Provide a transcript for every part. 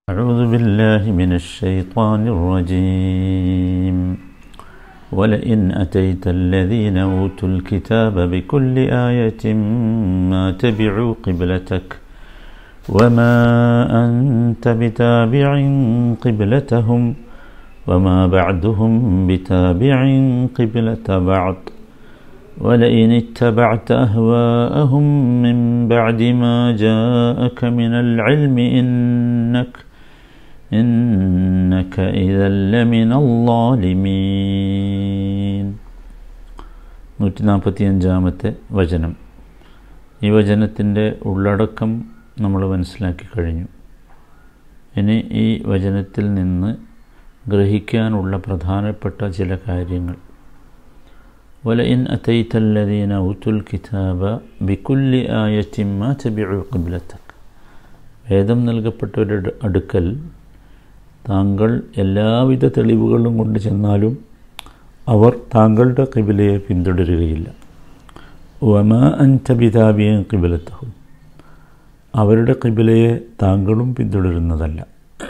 أعوذ بالله من الشيطان الرجيم ولئن أتيت الذين أوتوا الكتاب بكل آية ما تبعوا قبلتك وما أنت بتابع قبلتهم وما بعدهم بتابع قبلة بعض ولئن اتبعت أهواءهم من بعد ما جاءك من العلم إنك إنك إذا لمن الظالمين നൂറ്റി നാൽപ്പത്തി അഞ്ചാമത്തെ വചനം ഈ വചനത്തിൻ്റെ ഉള്ളടക്കം നമ്മൾ മനസ്സിലാക്കി കഴിഞ്ഞു ഇനി ഈ വചനത്തിൽ നിന്ന് ഗ്രഹിക്കാനുള്ള പ്രധാനപ്പെട്ട ചില കാര്യങ്ങൾ ولئن أتيت الذين أوتوا الكتاب بكل آية ما تبعوا قبلتك വേദം നൽകപ്പെട്ടവരുടെ അടുക്കൽ താങ്കൾ എല്ലാവിധ തെളിവുകളും കൊണ്ട് ചെന്നാലും അവർ താങ്കളുടെ കിബിലയെ പിന്തുടരുകയില്ല വമ അൻതബിതാബിയും കിബിലത്തഹും അവരുടെ കിബിലയെ താങ്കളും പിന്തുടരുന്നതല്ല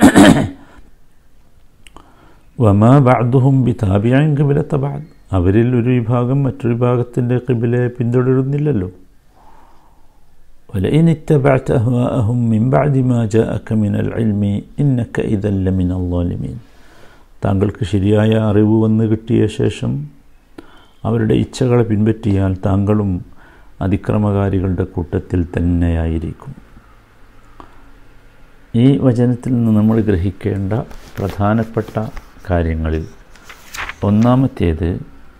വമ ബാദുഹും ബി താബിയായും കിബിലത്ത ബാദ് അവരിൽ ഒരു വിഭാഗം മറ്റൊരു വിഭാഗത്തിൻ്റെ കിബിലയെ പിന്തുടരുന്നില്ലല്ലോ ولئن اتبعت أهواءهم من بعد ما جاءك من العلم إنك إذا لمن الظالمين താങ്കൾക്ക് ശരിയായ അറിവ് വന്നു കിട്ടിയ ശേഷം അവരുടെ ഇച്ഛകളെ പിൻപറ്റിയാൽ താങ്കളും അതിക്രമകാരികളുടെ കൂട്ടത്തിൽ തന്നെയായിരിക്കും ഈ വചനത്തിൽ നിന്ന് നമ്മൾ ഗ്രഹിക്കേണ്ട പ്രധാനപ്പെട്ട കാര്യങ്ങളിൽ ഒന്നാമത്തേത്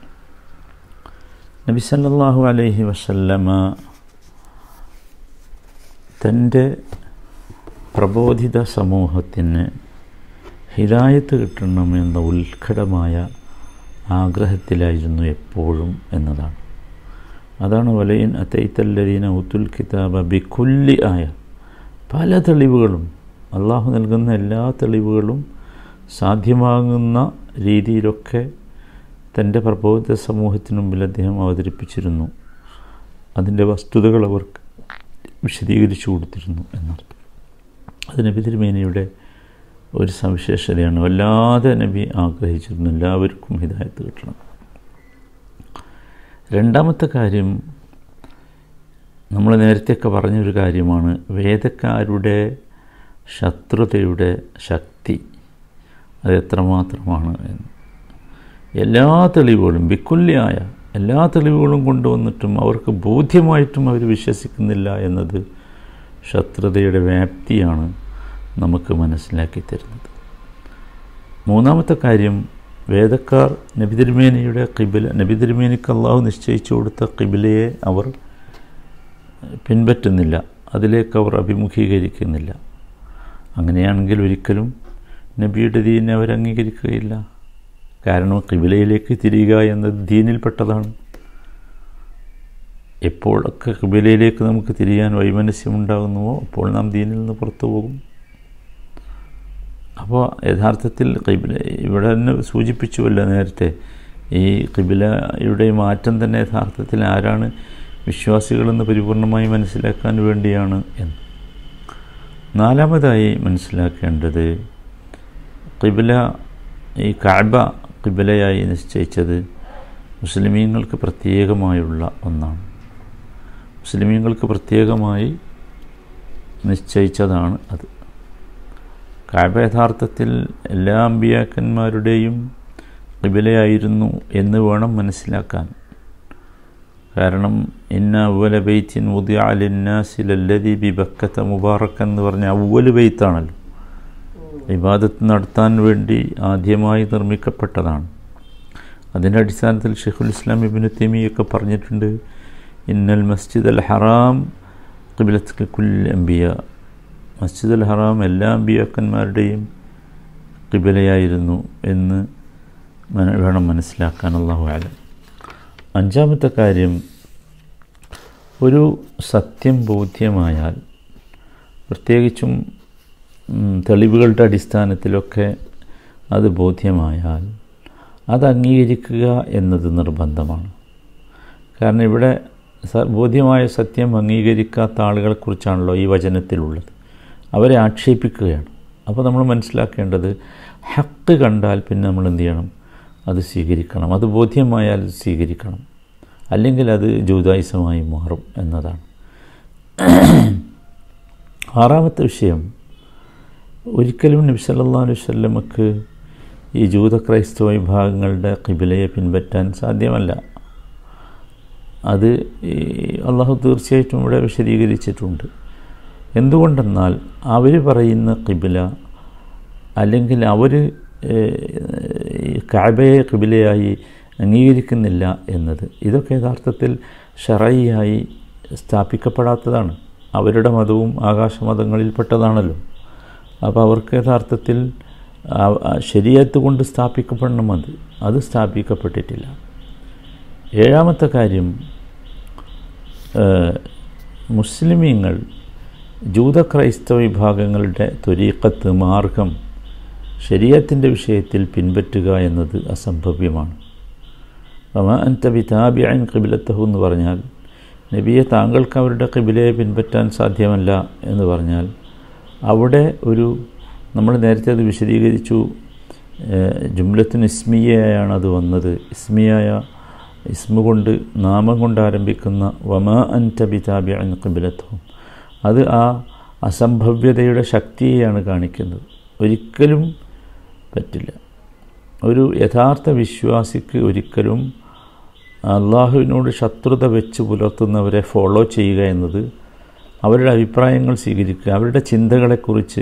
നബി സല്ലല്ലാഹു അലൈഹി വസല്ലമ തൻ്റെ പ്രബോധിത സമൂഹത്തിന് ഹിദായത്ത് കിട്ടണമെന്ന ഉത്കടമായ ആഗ്രഹത്തിലായിരുന്നു എപ്പോഴും എന്നതാണ് അതാണ് വലയിൻ അത്തൈത്തല്ലരീന ഉത്തുൽ കിതാബ ബിക്കുല്ലി ആയ പല തെളിവുകളും അള്ളാഹു നൽകുന്ന എല്ലാ തെളിവുകളും സാധ്യമാകുന്ന രീതിയിലൊക്കെ തൻ്റെ പ്രബോധ സമൂഹത്തിനു മുമ്പിൽ അദ്ദേഹം അവതരിപ്പിച്ചിരുന്നു അതിൻ്റെ വസ്തുതകൾ അവർക്ക് വിശദീകരിച്ചു കൊടുത്തിരുന്നു എന്നർത്ഥം അത് നബി തിരുമേനിയുടെ ഒരു സവിശേഷതയാണ് വല്ലാതെ നബി ആഗ്രഹിച്ചിരുന്നു എല്ലാവർക്കും ഹിദായത്ത് കിട്ടണം രണ്ടാമത്തെ കാര്യം നമ്മൾ നേരത്തെയൊക്കെ പറഞ്ഞൊരു കാര്യമാണ് വേദക്കാരുടെ ശത്രുതയുടെ ശക്തി അത് എത്രമാത്രമാണ് എന്ന് എല്ലാ തെളിവുകളും വിക്കുല്യായ എല്ലാ തെളിവുകളും കൊണ്ടുവന്നിട്ടും അവർക്ക് ബോധ്യമായിട്ടും അവർ വിശ്വസിക്കുന്നില്ല എന്നത് ശത്രുതയുടെ വ്യാപ്തിയാണ് നമുക്ക് മനസ്സിലാക്കി തരുന്നത് മൂന്നാമത്തെ കാര്യം വേദക്കാർ നബി തിരുമേനിയുടെ കിബില നബി തിരുമേനിക്ക് അള്ളാഹു നിശ്ചയിച്ചു കൊടുത്ത കിബിലയെ അവർ പിൻപറ്റുന്നില്ല അതിലേക്ക് അവർ അഭിമുഖീകരിക്കുന്നില്ല അങ്ങനെയാണെങ്കിൽ ഒരിക്കലും നബിയുടെ ദീനെ അവർ അംഗീകരിക്കുകയില്ല കാരണം കിബിലയിലേക്ക് തിരിയുക എന്നത് ദീനിൽപ്പെട്ടതാണ് എപ്പോഴൊക്കെ കിബിലയിലേക്ക് നമുക്ക് തിരിയാൻ വൈമനസ്യമുണ്ടാകുന്നുവോ അപ്പോൾ നാം ദീനിൽ നിന്ന് പുറത്തു പോകും അപ്പോൾ യഥാർത്ഥത്തിൽ കിബില ഇവിടെ തന്നെ സൂചിപ്പിച്ചുവല്ലോ നേരത്തെ ഈ കിബിലയുടെ മാറ്റം തന്നെ യഥാർത്ഥത്തിൽ ആരാണ് വിശ്വാസികളെന്ന് പരിപൂർണമായി മനസ്സിലാക്കാൻ വേണ്ടിയാണ് എന്ന് നാലാമതായി മനസ്സിലാക്കേണ്ടത് കിബില ഈ കാബ കിബിലയായി നിശ്ചയിച്ചത് മുസ്ലിമീങ്ങൾക്ക് പ്രത്യേകമായുള്ള ഒന്നാണ് മുസ്ലിമീങ്ങൾക്ക് പ്രത്യേകമായി നിശ്ചയിച്ചതാണ് അത് കാബ യഥാർത്ഥത്തിൽ എല്ലാ അമ്പിയാക്കന്മാരുടെയും കിബിലയായിരുന്നു എന്ന് വേണം മനസ്സിലാക്കാൻ കാരണം ഇന്ന അവല ബെയ്ത്തിൻ ഉദിയാലിന്നാസിലല്ലതി ബി ബക്കത്ത മുബാറക്ക് എന്ന് പറഞ്ഞ അവല് ബെയ്ത്താണല്ലോ ഇബാദത്ത് നടത്താൻ വേണ്ടി ആദ്യമായി നിർമ്മിക്കപ്പെട്ടതാണ് അതിൻ്റെ അടിസ്ഥാനത്തിൽ ഷെയ്ഖുൽ ഇസ്ലാം ഇബിന് തെമിയൊക്കെ പറഞ്ഞിട്ടുണ്ട് ഇന്നൽ മസ്ജിദ് അൽ ഹറാം കിബിലത്ത് കുൽ അംബിയ മസ്ജിദ് അൽ ഹറാം എല്ലാ അമ്പിയാക്കന്മാരുടെയും കിബിലയായിരുന്നു എന്ന് വേണം മനസ്സിലാക്കാൻ അള്ളാഹു ആലം അഞ്ചാമത്തെ കാര്യം ഒരു സത്യം ബോധ്യമായാൽ പ്രത്യേകിച്ചും തെളിവുകളുടെ അടിസ്ഥാനത്തിലൊക്കെ അത് ബോധ്യമായാൽ അത് അംഗീകരിക്കുക എന്നത് നിർബന്ധമാണ് കാരണം ഇവിടെ ബോധ്യമായ സത്യം അംഗീകരിക്കാത്ത ആളുകളെക്കുറിച്ചാണല്ലോ ഈ വചനത്തിലുള്ളത് അവരെ ആക്ഷേപിക്കുകയാണ് അപ്പോൾ നമ്മൾ മനസ്സിലാക്കേണ്ടത് ഹക്ക് കണ്ടാൽ പിന്നെ നമ്മൾ എന്ത് ചെയ്യണം അത് സ്വീകരിക്കണം അത് ബോധ്യമായാൽ സ്വീകരിക്കണം അല്ലെങ്കിൽ അത് ജൂതായുസമായി മാറും എന്നതാണ് ആറാമത്തെ വിഷയം ഒരിക്കലും നബി സല്ലല്ലാഹു അലൈഹി വസല്ലമക്ക് ഈ ജൂത ക്രൈസ്തവ വിഭാഗങ്ങളുടെ കിബിലയെ പിൻപറ്റാൻ സാധ്യമല്ല അത് അള്ളാഹു തീർച്ചയായിട്ടും ഇവിടെ വിശദീകരിച്ചിട്ടുണ്ട് എന്തുകൊണ്ടെന്നാൽ അവർ പറയുന്ന കിബില അല്ലെങ്കിൽ അവർ കാബയെ കിബിലയായി അംഗീകരിക്കുന്നില്ല എന്നത് ഇതൊക്കെ യഥാർത്ഥത്തിൽ ഷറയായി സ്ഥാപിക്കപ്പെടാത്തതാണ് അവരുടെ മതവും ആകാശമതങ്ങളിൽപ്പെട്ടതാണല്ലോ അപ്പോൾ അവർക്ക് യഥാർത്ഥത്തിൽ ശരിയത്ത് കൊണ്ട് സ്ഥാപിക്കപ്പെടണം അത് അത് സ്ഥാപിക്കപ്പെട്ടിട്ടില്ല ഏഴാമത്തെ കാര്യം മുസ്ലിമീങ്ങൾ ജൂത ക്രൈസ്തവ വിഭാഗങ്ങളുടെ ത്വരീക്കത്ത് മാർഗം ശരീരത്തിൻ്റെ വിഷയത്തിൽ പിൻപറ്റുക എന്നത് അസംഭവ്യമാണ് അമ അൻത ബിതാബിഅൻ കിബിലത്തഹു എന്ന് പറഞ്ഞാൽ നബിയെ താങ്കൾക്ക് അവരുടെ കിബിലയെ പിൻപറ്റാൻ സാധ്യമല്ല എന്ന് പറഞ്ഞാൽ അവിടെ ഒരു നമ്മൾ നേരത്തെ അത് വിശദീകരിച്ചു ജുംലത്തിന് ഇസ്മിയയാണ് അത് വന്നത് ഇസ്മിയായ ഇസ്മ കൊണ്ട് നാമം കൊണ്ട് ആരംഭിക്കുന്ന വമ അൻത ബിതാബിഅൻ കിബിലത്തഹും അത് ആ അസംഭവ്യതയുടെ ശക്തിയെയാണ് കാണിക്കുന്നത് ഒരിക്കലും പറ്റില്ല ഒരു യഥാർത്ഥ വിശ്വാസിക്ക് ഒരിക്കലും അള്ളാഹുവിനോട് ശത്രുത വെച്ച് പുലർത്തുന്നവരെ ഫോളോ ചെയ്യുക എന്നത് അവരുടെ അഭിപ്രായങ്ങൾ സ്വീകരിക്കുക അവരുടെ ചിന്തകളെക്കുറിച്ച്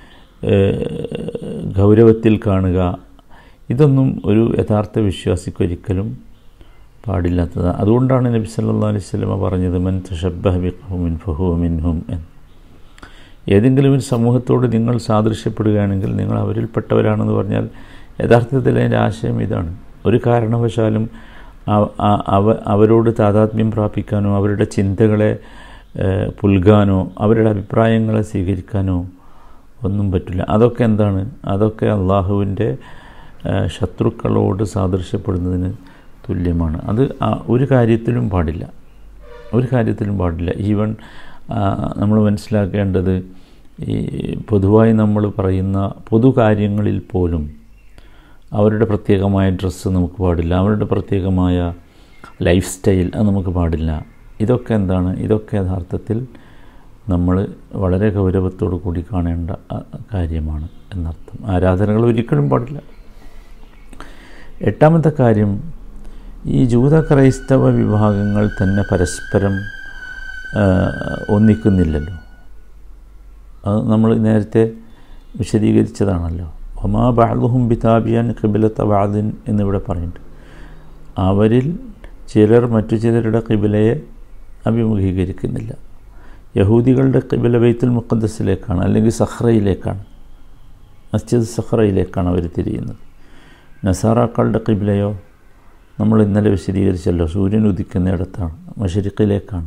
ഗൗരവത്തിൽ കാണുക ഇതൊന്നും ഒരു യഥാർത്ഥ വിശ്വാസിക്ക് ഒരിക്കലും പാടില്ലാത്തത് അതുകൊണ്ടാണ് നബി സല്ലാ അലൈഹി സ്വലമ പറഞ്ഞത് മൻ തഷബ്ബഹ ബിഖുമിൻ ഫഹു മിൻഹും എന്ന് ഏതെങ്കിലും ഒരു സമൂഹത്തോട് നിങ്ങൾ സാദൃശ്യപ്പെടുകയാണെങ്കിൽ നിങ്ങൾ അവരിൽപ്പെട്ടവരാണെന്ന് പറഞ്ഞാൽ യഥാർത്ഥത്തിൽ അതിൻ്റെ ആശയം ഇതാണ് ഒരു കാരണവശാലും അവ അവരോട് താതാത്മ്യം പ്രാപിക്കാനോ അവരുടെ ചിന്തകളെ പുൽകാനോ അവരുടെ അഭിപ്രായങ്ങളെ സ്വീകരിക്കാനോ ഒന്നും പറ്റില്ല അതൊക്കെ എന്താണ് അതൊക്കെ അള്ളാഹുവിൻ്റെ ശത്രുക്കളോട് സാദൃശ്യപ്പെടുന്നതിന് തുല്യമാണ് അത് ഒരു കാര്യത്തിലും പാടില്ല ഒരു കാര്യത്തിലും പാടില്ല ഈവൻ നമ്മൾ മനസ്സിലാക്കേണ്ടത് ഈ പൊതുവായി നമ്മൾ പറയുന്ന പൊതു കാര്യങ്ങളിൽ പോലും അവരുടെ പ്രത്യേകമായ ഡ്രസ്സ് നമുക്ക് പാടില്ല അവരുടെ പ്രത്യേകമായ ലൈഫ് സ്റ്റൈൽ അത് നമുക്ക് പാടില്ല ഇതൊക്കെ എന്താണ് ഇതൊക്കെ യഥാർത്ഥത്തിൽ നമ്മൾ വളരെ ഗൗരവത്തോടു കൂടി കാണേണ്ട കാര്യമാണ് എന്നർത്ഥം ആരാധനകൾ ഒരിക്കലും പാടില്ല എട്ടാമത്തെ കാര്യം ഈ ജൂത ക്രൈസ്തവ വിഭാഗങ്ങൾ തന്നെ പരസ്പരം ഒന്നിക്കുന്നില്ലല്ലോ അത് നമ്മൾ നേരത്തെ വിശദീകരിച്ചതാണല്ലോ ഒമാ ബാദുഹും ബിതാബിയാൻ കിബിലത്ത ബാദിൻ എന്നിവിടെ പറയുന്നുണ്ട് അവരിൽ ചിലർ മറ്റു ചിലരുടെ കിബിലയെ അഭിമുഖീകരിക്കുന്നില്ല യഹൂദികളുടെ കിബില ബൈത്തുൽ മുഖദ്സിലേക്കാണ് അല്ലെങ്കിൽ സഹ്റയിലേക്കാണ് മസ്ജിദ് സഹ്റയിലേക്കാണ് അവർ തിരിയുന്നത് നസാറാക്കളുടെ കിബിലയോ നമ്മൾ ഇന്നലെ വിശദീകരിച്ചല്ലോ സൂര്യൻ ഉദിക്കുന്നിടത്താണ് മഷരിക്കിലേക്കാണ്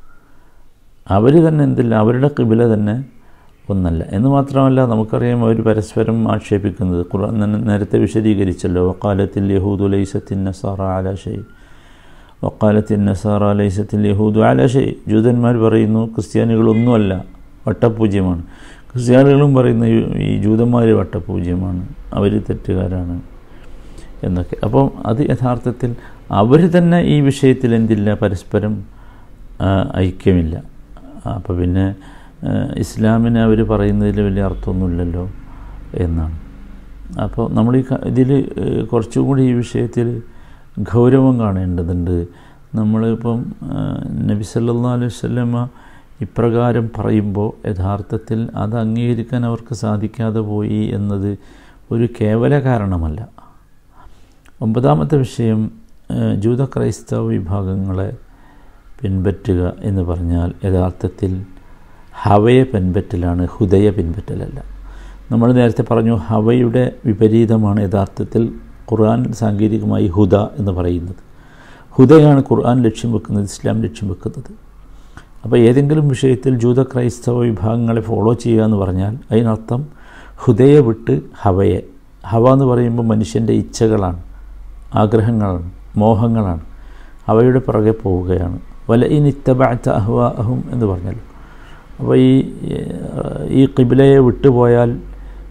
അവർ തന്നെ എന്തില്ല അവരുടെ കിബില തന്നെ ഒന്നല്ല എന്ന് മാത്രമല്ല നമുക്കറിയാം അവർ പരസ്പരം ആക്ഷേപിക്കുന്നത് ഖുർആൻ നേരത്തെ വിശദീകരിച്ചല്ലോ വക്കാലത്തിൽ യഹൂദു ലൈസത്തിൻ നസാറ ആലാഷൈ വക്കാലത്തിൻ നസാറ ലൈസത്തിൽ യഹൂദു ആലാഷൈ ജൂതന്മാർ പറയുന്നു ക്രിസ്ത്യാനികളൊന്നുമല്ല വട്ടപൂജ്യമാണ് ക്രിസ്ത്യാനികളും പറയുന്നു ഈ ജൂതന്മാർ വട്ടപൂജ്യമാണ് അവർ തെറ്റുകാരാണ് എന്നൊക്കെ അപ്പം അത് യഥാർത്ഥത്തിൽ അവർ തന്നെ ഈ വിഷയത്തിൽ എന്തില്ല പരസ്പരം ഐക്യമില്ല അപ്പോൾ പിന്നെ ഇസ്ലാമിനെ അവർ പറയുന്നതിൽ വലിയ അർത്ഥമൊന്നുമില്ലല്ലോ എന്നാണ് അപ്പോൾ നമ്മൾ ഈ ഇതിൽ കുറച്ചും കൂടി ഈ വിഷയത്തിൽ ഗൗരവം കാണേണ്ടതുണ്ട് നമ്മളിപ്പം നബി സല്ലാ അലൈഹി വല്ലമ ഇപ്രകാരം പറയുമ്പോൾ യഥാർത്ഥത്തിൽ അത് അംഗീകരിക്കാൻ അവർക്ക് സാധിക്കാതെ പോയി എന്നത് ഒരു കേവല കാരണമല്ല ഒമ്പതാമത്തെ വിഷയം ജൂത ക്രൈസ്തവ വിഭാഗങ്ങളെ പിൻപറ്റുക എന്ന് പറഞ്ഞാൽ യഥാർത്ഥത്തിൽ ഹവയെ പിൻപറ്റലാണ് ഹുദയ പിൻപറ്റലല്ല നമ്മൾ നേരത്തെ പറഞ്ഞു ഹവയുടെ വിപരീതമാണ് യഥാർത്ഥത്തിൽ ഖുർആൻ സാങ്കേതികമായി ഹുദ എന്ന് പറയുന്നത് ഹുദയാണ് ഖുർആൻ ലക്ഷ്യം വെക്കുന്നത് ഇസ്ലാം ലക്ഷ്യം വെക്കുന്നത് അപ്പോൾ ഏതെങ്കിലും വിഷയത്തിൽ ജൂത ക്രൈസ്തവ വിഭാഗങ്ങളെ ഫോളോ ചെയ്യുക എന്ന് പറഞ്ഞാൽ അതിനർത്ഥം ഹുദയെ വിട്ട് ഹവയെ ഹവ എന്ന് പറയുമ്പോൾ മനുഷ്യൻ്റെ ഇച്ഛകളാണ് ആഗ്രഹങ്ങളാണ് മോഹങ്ങളാണ് അവയുടെ പുറകെ പോവുകയാണ് വല ഇൻ ഇത്തബാത്ത അഹ്വ അഹും എന്ന് പറഞ്ഞല്ലോ അപ്പോൾ ഈ ഈ കിബിലയെ വിട്ടുപോയാൽ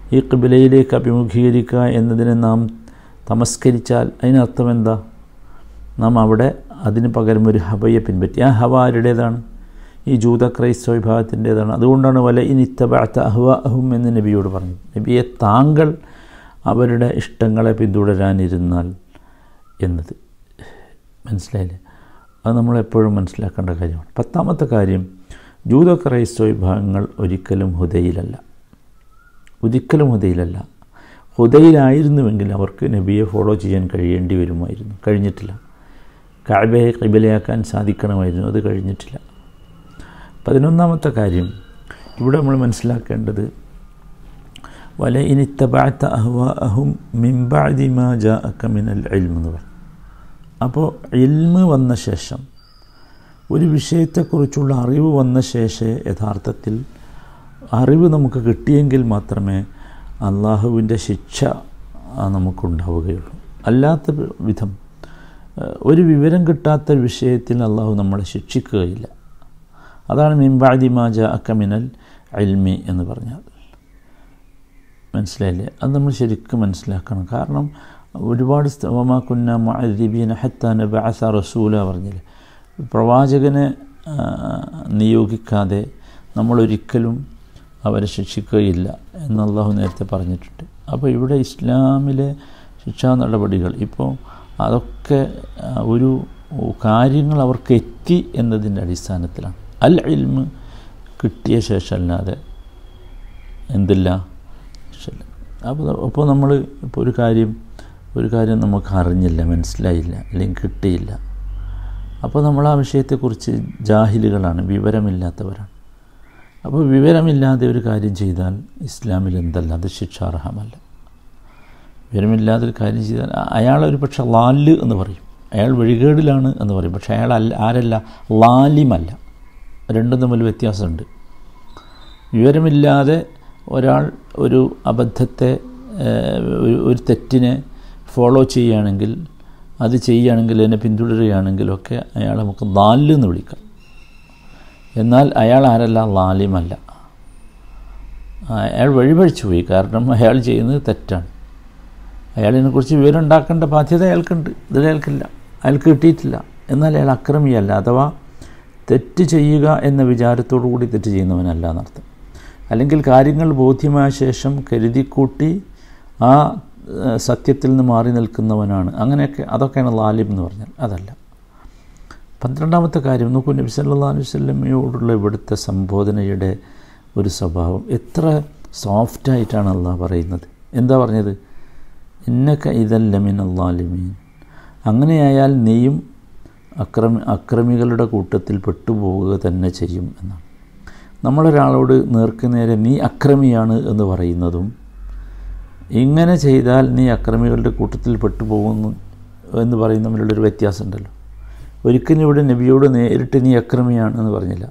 ഈ കിബിലയിലേക്ക് അഭിമുഖീകരിക്കുക എന്നതിനെ നാം തമസ്കരിച്ചാൽ അതിനർത്ഥം എന്താ നാം അവിടെ അതിന് പകരം ഒരു ഹവയെ പിൻപറ്റി ആ ഹവ ആരുടേതാണ് ഈ ജൂത ക്രൈസ്തവ വിഭാഗത്തിൻ്റേതാണ് അതുകൊണ്ടാണ് വല ഇനിത്തബാത്ത അഹ്വ അഹും എന്ന് നബിയോട് പറഞ്ഞു നബിയെ താങ്കൾ അവരുടെ ഇഷ്ടങ്ങളെ പിന്തുടരാനിരുന്നാൽ എന്നത് മനസ്സിലായില്ലേ അത് നമ്മളെപ്പോഴും മനസ്സിലാക്കേണ്ട കാര്യമാണ് പത്താമത്തെ കാര്യം ജൂത ക്രൈസ്തവ വിഭാഗങ്ങൾ ഒരിക്കലും ഹുദയിലല്ല ഒരിക്കലും ഹുദയിലല്ല ഹുദയിലായിരുന്നുവെങ്കിൽ അവർക്ക് നബിയെ ഫോളോ ചെയ്യാൻ കഴിയേണ്ടി വരുമായിരുന്നു കഴിഞ്ഞിട്ടില്ല കാബയെ കൈബലയാക്കാൻ സാധിക്കണമായിരുന്നു അത് കഴിഞ്ഞിട്ടില്ല പതിനൊന്നാമത്തെ കാര്യം ഇവിടെ നമ്മൾ മനസ്സിലാക്കേണ്ടത് വല ഇനിത്തബാത്ത അഹ്വ അഹും മിംബാദി മാ ജാ അക്കമിനൽ എൽമ് എന്ന് പറഞ്ഞു അപ്പോൾ എൽമ് വന്ന ശേഷം ഒരു വിഷയത്തെക്കുറിച്ചുള്ള അറിവ് വന്ന ശേഷം യഥാർത്ഥത്തിൽ അറിവ് നമുക്ക് കിട്ടിയെങ്കിൽ മാത്രമേ അള്ളാഹുവിൻ്റെ ശിക്ഷ നമുക്കുണ്ടാവുകയുള്ളൂ അല്ലാത്ത വിധം ഒരു വിവരം കിട്ടാത്ത വിഷയത്തിൽ അള്ളാഹു നമ്മളെ ശിക്ഷിക്കുകയില്ല അതാണ് മിംബാദി മാജ അക്കമിനൽ അൽമി എന്ന് പറഞ്ഞാൽ മനസ്സിലായില്ലേ അത് നമ്മൾ ശരിക്കും മനസ്സിലാക്കണം കാരണം ഒരുപാട് സ്ഥവമാ കുന്ന മഅരിബീന ഹത്താന ബാസ റസൂല പറഞ്ഞില്ലേ പ്രവാചകനെ നിയോഗിക്കാതെ നമ്മളൊരിക്കലും അവരെ ശിക്ഷിക്കുകയില്ല എന്ന് അള്ളാഹു നേരത്തെ പറഞ്ഞിട്ടുണ്ട് അപ്പോൾ ഇവിടെ ഇസ്ലാമിലെ ശിക്ഷാ നടപടികൾ ഇപ്പോൾ അതൊക്കെ ഒരു കാര്യങ്ങൾ അവർക്ക് എത്തി എന്നതിൻ്റെ അടിസ്ഥാനത്തിലാണ് അൽ ഇൽമ് കിട്ടിയ ശേഷമല്ലാതെ എന്തില്ല അപ്പോൾ അപ്പോൾ നമ്മൾ ഇപ്പോൾ ഒരു കാര്യം ഒരു കാര്യം നമുക്ക് അറിഞ്ഞില്ല മനസ്സിലായില്ല അല്ലെങ്കിൽ കിട്ടിയില്ല അപ്പോൾ നമ്മൾ ആ വിഷയത്തെക്കുറിച്ച് ജാഹിലുകളാണ് വിവരമില്ലാത്തവരാണ് അപ്പോൾ വിവരമില്ലാതെ ഒരു കാര്യം ചെയ്താൽ ഇസ്ലാമിൽ എന്തല്ല അത് ശിക്ഷാർഹമല്ല വിവരമില്ലാതെ ഒരു കാര്യം ചെയ്താൽ അയാളൊരു പക്ഷെ ലാല് എന്ന് പറയും അയാൾ വഴികേടിലാണ് എന്ന് പറയും പക്ഷേ അയാൾ അല്ല ആരല്ല ലാലിമല്ല രണ്ടും തമ്മിൽ വ്യത്യാസമുണ്ട് വിവരമില്ലാതെ ഒരാൾ ഒരു അബദ്ധത്തെ ഒരു തെറ്റിനെ ഫോളോ ചെയ്യുകയാണെങ്കിൽ അത് ചെയ്യുകയാണെങ്കിൽ അതിനെ പിന്തുടരുകയാണെങ്കിലൊക്കെ അയാൾ നമുക്ക് ലാല് എന്ന് വിളിക്കാം എന്നാൽ അയാൾ ആരല്ല ലാലിമല്ല അയാൾ വഴിപഴിച്ചു പോയി കാരണം അയാൾ ചെയ്യുന്നത് തെറ്റാണ് അയാളിനെക്കുറിച്ച് വിവരം ഉണ്ടാക്കേണ്ട ബാധ്യത അയാൾക്കുണ്ട് ഇത് അയാൾക്കില്ല അയാൾക്ക് കിട്ടിയിട്ടില്ല എന്നാൽ അയാൾ അക്രമിയല്ല അഥവാ തെറ്റ് ചെയ്യുക എന്ന വിചാരത്തോടു കൂടി തെറ്റ് ചെയ്യുന്നവനല്ല എന്നർത്ഥം അല്ലെങ്കിൽ കാര്യങ്ങൾ ബോധ്യമായ ശേഷം കരുതിക്കൂട്ടി ആ സത്യത്തിൽ നിന്ന് മാറി നിൽക്കുന്നവനാണ് അങ്ങനെയൊക്കെ അതൊക്കെയാണ് ലാലിം എന്ന് പറഞ്ഞാൽ അതല്ല പന്ത്രണ്ടാമത്തെ കാര്യം നോക്കൂ നബി സല്ലാ അലൈഹി സ്വല്ലമ്മയോടുള്ള ഇവിടുത്തെ സംബോധനയുടെ ഒരു സ്വഭാവം എത്ര സോഫ്റ്റായിട്ടാണ് അള്ളാഹ് പറയുന്നത് എന്താ പറഞ്ഞത് ഇന്നക്ക ഇതല്ലമിൻ അള്ളാലിമീൻ അങ്ങനെയായാൽ നീയും അക്രമി അക്രമികളുടെ കൂട്ടത്തിൽ പെട്ടുപോവുക തന്നെ ചെയ്യും എന്നാണ് നമ്മളൊരാളോട് നേർക്കുനേരെ നീ അക്രമിയാണ് എന്ന് പറയുന്നതും ഇങ്ങനെ ചെയ്താൽ നീ അക്രമികളുടെ കൂട്ടത്തിൽ പെട്ടുപോകുന്നു എന്ന് പറയുന്ന തമ്മിലുള്ളൊരു വ്യത്യാസമുണ്ടല്ലോ ഒരിക്കലും ഇവിടെ നബിയോട് നേരിട്ട് നീ അക്രമിയാണ് എന്ന് പറഞ്ഞില്ല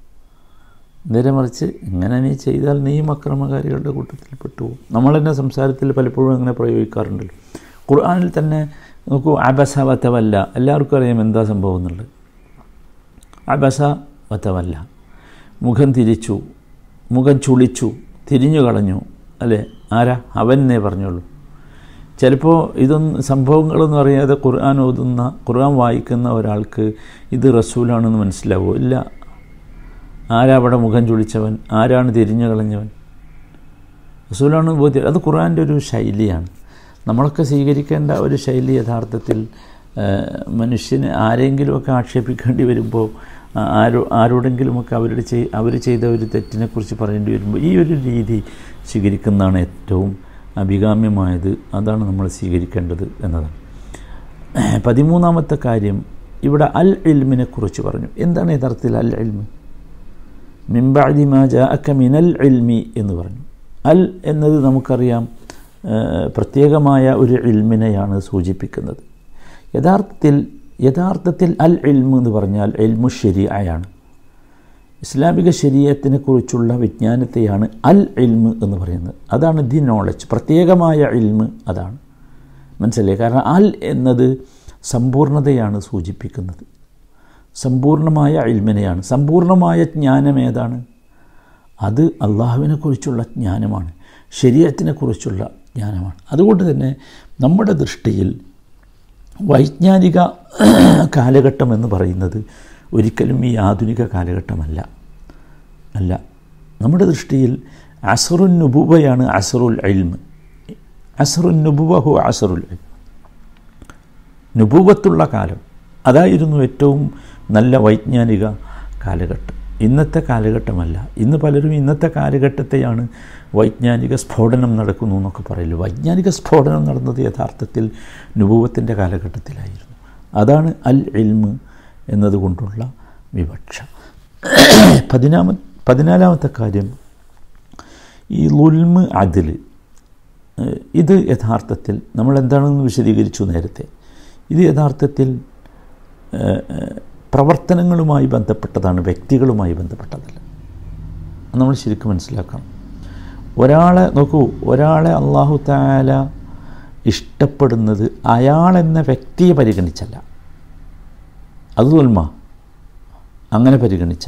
നേരെ മറിച്ച് ഇങ്ങനെ നീ ചെയ്താൽ നീയും അക്രമകാരികളുടെ കൂട്ടത്തിൽ പെട്ടുപോകും നമ്മൾ തന്നെ സംസാരത്തിൽ പലപ്പോഴും അങ്ങനെ പ്രയോഗിക്കാറുണ്ടല്ലോ ഖുർആാനിൽ തന്നെ നോക്കൂ അബസ വത്തവല്ല എല്ലാവർക്കും അറിയാം എന്താ സംഭവം എന്നുള്ളത് അബസ വത്തവല്ല മുഖം തിരിച്ചു മുഖം ചുളിച്ചു തിരിഞ്ഞു കളഞ്ഞു അല്ലേ ആരാ അവനെന്നേ പറഞ്ഞോളൂ ചിലപ്പോൾ ഇതൊന്നും സംഭവങ്ങളൊന്നും അറിയാതെ ഖുർആൻ ഓതുന്ന ഖുർആൻ വായിക്കുന്ന ഒരാൾക്ക് ഇത് റസൂലാണെന്ന് മനസ്സിലാവുമോ ഇല്ല ആരാ അവിടെ മുഖം ചുളിച്ചവൻ ആരാണ് തിരിഞ്ഞു കളഞ്ഞവൻ റസൂലാണെന്ന് ബോധ്യം അത് ഖുർആൻ്റെ ഒരു ശൈലിയാണ് നമ്മളൊക്കെ സ്വീകരിക്കേണ്ട ഒരു ശൈലി യഥാർത്ഥത്തിൽ മനുഷ്യന് ആരെങ്കിലുമൊക്കെ ആക്ഷേപിക്കേണ്ടി വരുമ്പോൾ ആരോ ആരോടെങ്കിലുമൊക്കെ അവരുടെ ചെയ് അവർ ചെയ്ത ഒരു തെറ്റിനെക്കുറിച്ച് പറയേണ്ടി വരുമ്പോൾ ഈ ഒരു രീതി സ്വീകരിക്കുന്നതാണ് ഏറ്റവും അഭികാമ്യമായത് അതാണ് നമ്മൾ സ്വീകരിക്കേണ്ടത് എന്നതാണ് പതിമൂന്നാമത്തെ കാര്യം ഇവിടെ അൽ ഇൽമിനെ കുറിച്ച് പറഞ്ഞു എന്താണ് യഥാർത്ഥത്തിൽ അൽ ഇൽമ് മിംബാദി മാജ അക്ക മിനൽ ഇൽമി എന്ന് പറഞ്ഞു അൽ എന്നത് നമുക്കറിയാം പ്രത്യേകമായ ഒരു ഇൽമിനെയാണ് സൂചിപ്പിക്കുന്നത് യഥാർത്ഥത്തിൽ യഥാർത്ഥത്തിൽ അൽ ഇൽമ് എന്ന് പറഞ്ഞാൽ എൽമു ശരിയായാണ് ഇസ്ലാമിക ശരീരത്തിനെ കുറിച്ചുള്ള വിജ്ഞാനത്തെയാണ് അൽ ഇൽമ് എന്ന് പറയുന്നത് അതാണ് ദി നോളജ് പ്രത്യേകമായ ഇൽമ് അതാണ് മനസ്സിലായി കാരണം അൽ എന്നത് സമ്പൂർണതയാണ് സൂചിപ്പിക്കുന്നത് സമ്പൂർണമായ ഇൽമിനെയാണ് സമ്പൂർണമായ ജ്ഞാനം ഏതാണ് അത് അള്ളാഹുവിനെ കുറിച്ചുള്ള ജ്ഞാനമാണ് ശരീരത്തിനെക്കുറിച്ചുള്ള ജ്ഞാനമാണ് അതുകൊണ്ട് തന്നെ നമ്മുടെ ദൃഷ്ടിയിൽ വൈജ്ഞാനിക കാലഘട്ടം എന്ന് പറയുന്നത് ഒരിക്കലും ഈ ആധുനിക കാലഘട്ടമല്ല അല്ല നമ്മുടെ ദൃഷ്ടിയിൽ അസറുൻ നുബുവയാണ് അസറുൽ അൽമ് അസറുൻ നുബുവ ഹു അസറുൽ അൽമ് നുബുവത്തുള്ള കാലം അതായിരുന്നു ഏറ്റവും നല്ല വൈജ്ഞാനിക കാലഘട്ടം ഇന്നത്തെ കാലഘട്ടമല്ല ഇന്ന് പലരും ഇന്നത്തെ കാലഘട്ടത്തെയാണ് വൈജ്ഞാനിക സ്ഫോടനം നടക്കുന്നു എന്നൊക്കെ പറയല്ലോ വൈജ്ഞാനിക സ്ഫോടനം നടന്നത് യഥാർത്ഥത്തിൽ നുപൂവത്തിൻ്റെ കാലഘട്ടത്തിലായിരുന്നു അതാണ് അൽ ഇൽമ് എന്നതുകൊണ്ടുള്ള വിവക്ഷ പതിനാമ പതിനാലാമത്തെ കാര്യം ഈ ലുൽമ് അതിൽ ഇത് യഥാർത്ഥത്തിൽ നമ്മൾ എന്താണെന്ന് വിശദീകരിച്ചു നേരത്തെ ഇത് യഥാർത്ഥത്തിൽ പ്രവർത്തനങ്ങളുമായി ബന്ധപ്പെട്ടതാണ് വ്യക്തികളുമായി ബന്ധപ്പെട്ടതല്ല നമ്മൾ ശരിക്കും മനസ്സിലാക്കണം ഒരാളെ നോക്കൂ ഒരാളെ അള്ളാഹു താല ഇഷ്ടപ്പെടുന്നത് അയാളെന്ന വ്യക്തിയെ പരിഗണിച്ചല്ല അത് തോൽമ അങ്ങനെ പരിഗണിച്ച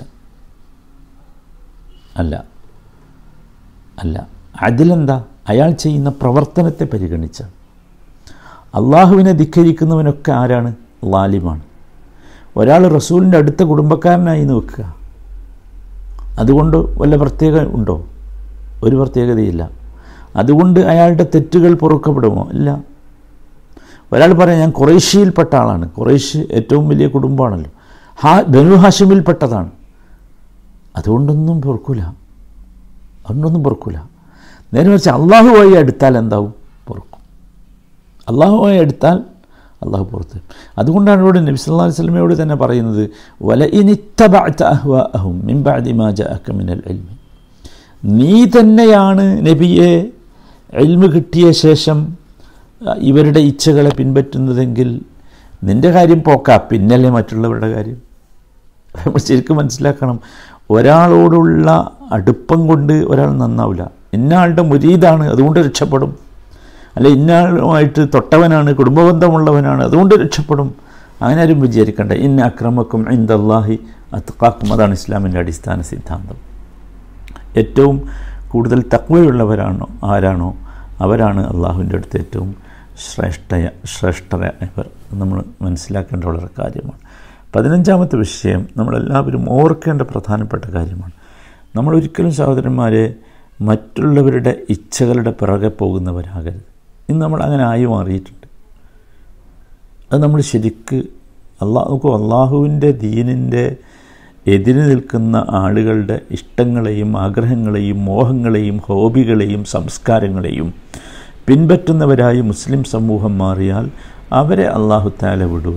അല്ല അല്ല അതിലെന്താ അയാൾ ചെയ്യുന്ന പ്രവർത്തനത്തെ പരിഗണിച്ച അള്ളാഹുവിനെ ധിക്കരിക്കുന്നവനൊക്കെ ആരാണ് ലാലിമാണ് ഒരാൾ റസൂലിൻ്റെ അടുത്ത കുടുംബക്കാരനായി വെക്കുക അതുകൊണ്ട് വല്ല പ്രത്യേക ഉണ്ടോ ഒരു പ്രത്യേകതയില്ല അതുകൊണ്ട് അയാളുടെ തെറ്റുകൾ പൊറുക്കപ്പെടുമോ ഇല്ല ഒരാൾ പറയാം ഞാൻ കുറേശ്യയിൽപ്പെട്ട ആളാണ് കുറേശ്യ ഏറ്റവും വലിയ കുടുംബമാണല്ലോ ഹാ ബനു ഹാഷിമിൽപ്പെട്ടതാണ് അതുകൊണ്ടൊന്നും പൊറുക്കൂല അതുകൊണ്ടൊന്നും പൊറുക്കൂല നേരെ മറിച്ച് അള്ളാഹുവായി അടുത്താൽ എന്താവും പൊറുക്കും അള്ളാഹുവായി അടുത്താൽ അള്ളാഹു പുറത്ത് അതുകൊണ്ടാണ് ഇവിടെ നബി സല്ലാ വസ്ലമയോട് തന്നെ പറയുന്നത് വല ഇനിത്തബഅഹും മിൻബഅദിമാജഅക്കമിനൽ എൽമി നീ തന്നെയാണ് നബിയെ എൽമ് കിട്ടിയ ശേഷം ഇവരുടെ ഇച്ഛകളെ പിൻപറ്റുന്നതെങ്കിൽ നിൻ്റെ കാര്യം പോക്കാ പിന്നല്ലേ മറ്റുള്ളവരുടെ കാര്യം നമ്മൾ ശരിക്കും മനസ്സിലാക്കണം ഒരാളോടുള്ള അടുപ്പം കൊണ്ട് ഒരാൾ നന്നാവില്ല ഇന്നയാളുടെ മുരീതാണ് അതുകൊണ്ട് രക്ഷപ്പെടും അല്ല ഇന്നാളുമായിട്ട് തൊട്ടവനാണ് കുടുംബബന്ധമുള്ളവനാണ് അതുകൊണ്ട് രക്ഷപ്പെടും അങ്ങനെ ആരും വിചാരിക്കണ്ട ഇന്ന അക്രമക്കും ഇന്ദല്ലാഹി അത്കാക്കും അതാണ് ഇസ്ലാമിൻ്റെ അടിസ്ഥാന സിദ്ധാന്തം ഏറ്റവും കൂടുതൽ തക്വയുള്ളവരാണോ ആരാണോ അവരാണ് അള്ളാഹുവിൻ്റെ അടുത്ത് ഏറ്റവും ശ്രേഷ്ഠ ശ്രേഷ്ഠരായവർ നമ്മൾ മനസ്സിലാക്കേണ്ട വളരെ കാര്യമാണ് പതിനഞ്ചാമത്തെ വിഷയം നമ്മളെല്ലാവരും ഓർക്കേണ്ട പ്രധാനപ്പെട്ട കാര്യമാണ് നമ്മൾ ഒരിക്കലും സഹോദരന്മാരെ മറ്റുള്ളവരുടെ ഇച്ഛകളുടെ പിറകെ പോകുന്നവരാകരുത് ഇന്ന് നമ്മൾ അങ്ങനെ ആയി മാറിയിട്ടുണ്ട് അത് നമ്മൾ ശരിക്ക് അള്ളാഹ് നോക്കൂ അള്ളാഹുവിൻ്റെ ദീനിൻ്റെ എതിര് നിൽക്കുന്ന ആളുകളുടെ ഇഷ്ടങ്ങളെയും ആഗ്രഹങ്ങളെയും മോഹങ്ങളെയും ഹോബികളെയും സംസ്കാരങ്ങളെയും പിൻപറ്റുന്നവരായി മുസ്ലിം സമൂഹം മാറിയാൽ അവരെ അള്ളാഹു താല വിടൂല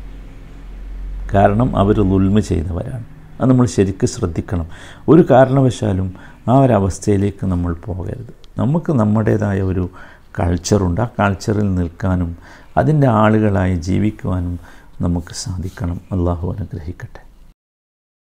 കാരണം അവർ ഉൽമ ചെയ്തവരാണ് അത് നമ്മൾ ശരിക്കും ശ്രദ്ധിക്കണം ഒരു കാരണവശാലും ആ ഒരവസ്ഥയിലേക്ക് നമ്മൾ പോകരുത് നമുക്ക് നമ്മുടേതായ ഒരു കൾച്ചറുണ്ട് ആ കൾച്ചറിൽ നിൽക്കാനും അതിൻ്റെ ആളുകളായി ജീവിക്കുവാനും നമുക്ക് സാധിക്കണം അള്ളാഹു അനുഗ്രഹിക്കട്ടെ